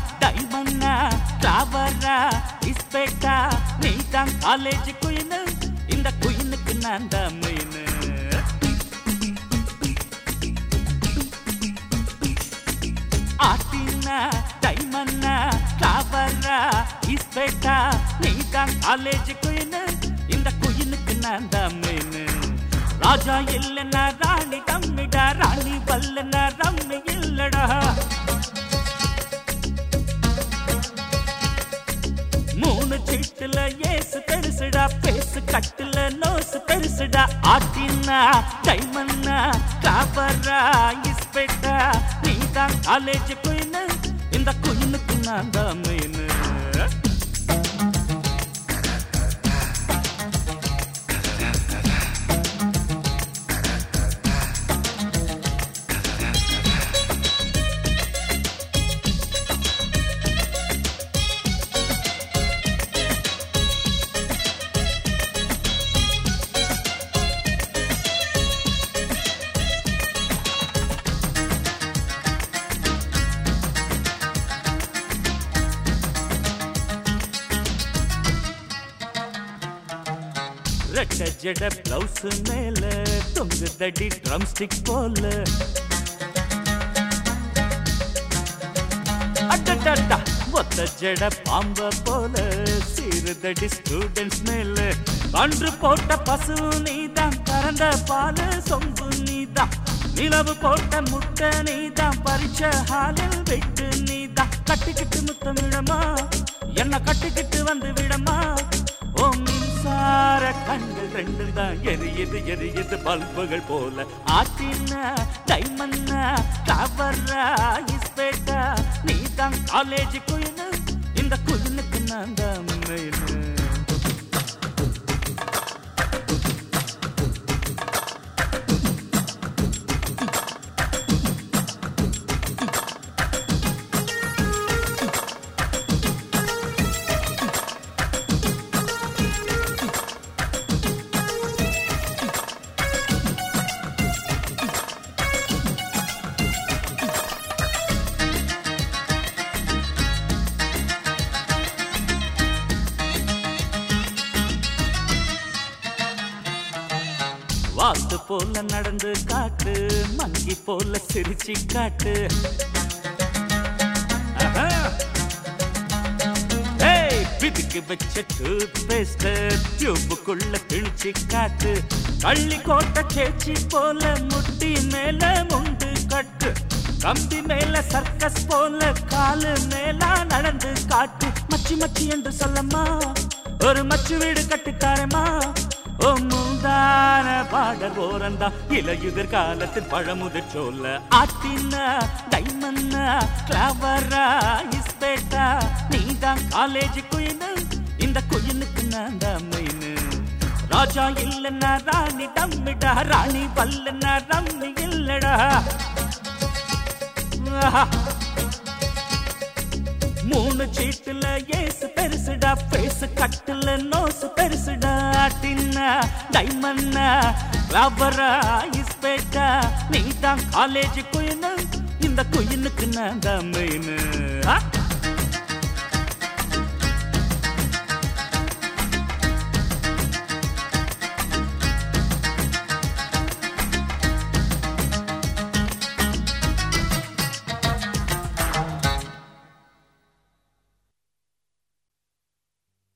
டைமண்ணா கிளாவரா இஸ்பேட்டா நீ தான் college queen இந்த குயினுக்கு நான் தான் மெயின் ஆட்டினா டைமண்ணா கிளாவரா இஸ்பேட்டா நீ தான் காலேஜ் குயினு இந்த குயினுக்கு நான் தான் மெயின் ராஜா இல்லைன்னா ராணி தம்மிடா ராணி வல்லனா ரம்மி இல்லடா மூணு சீட்டுல ஏசு பெருசுடா பேசு கட்டுல நோசு பெருசுடா ஆட்டினா டைமண்ணா கிளாபரா இஸ்பெட்டா நீ தான் காலேஜ் குயினு இந்த குயினுக்கு நான் தான் மெயின் ரெட்ட ஜட பிளவுஸ் மேல தொங்கு தடி ட்ரம் ஸ்டிக் போல அடடடா ஒத்த ஜட பாம்ப போல சீருதடி ஸ்டூடெண்ட்ஸ் மேல கன்று போட்ட பசு நீதான் கறந்த பால் சொம்பு நீதான் நிலவு போட்ட முட்டை நீதான் பறிச்ச ஹாலில் விட்டு நீதான் கட்டிக்கிட்டு முத்தமிழமா என்ன கட்டிக்கிட்டு வந்து விடமா ஓ மின்சார கண்கள் ரெண்டு தான் எரியுது எரியுது பல்புகள் போல ஆத்தினா டைமண்ணா கவரா இஸ்பேட்டா நீ தான் காலேஜ் குயினு இந்த குயினுக்கு நான் தான் மெயினு வாத்து போல நடந்து காட்டு மங்கி போல சிரிச்சு காட்டு ஆஹா. ஏய், பிதுக்கு வச்ச டூத் பேஸ்ட் டியூபுக்குள்ள கிழிச்சு காட்டு கள்ளி கோட்டை சேச்சி போல முட்டி மேல முண்டு கட்டு கம்பி மேல சர்க்கஸ் போல காலு மேல நடந்து காட்டு மச்சி மச்சி என்று சொல்லம்மா ஒரு மச்சு வீடு கட்டுக்காரமா ஓ முந்தான பாடல் ஓரந்தா இலையுதிர் காலத்தில் பழமுதிர் சொல்ல ஆட்டினா டைமண்ணா கிளாவரா இஸ்பேட்டா நீதான் காலேஜ் குயினு இந்த குயினுக்கு நான் தான் மெயினு ராஜா இல்லைன்னா ராணி டம்மிடா ராணி வல்லன்னா ரம்மி இல்லடா ஆஹா. மூணு சீட்டுல ஏசு பெருசுடா பேசு கட்டுல நோசு பெருசுடா டின்னா டைமண்ணா ரப்பரா இஸ்பேட்டா நீ தான் காலேஜ் குயினு இந்த குயினுக்கு நான் தான் மெயினு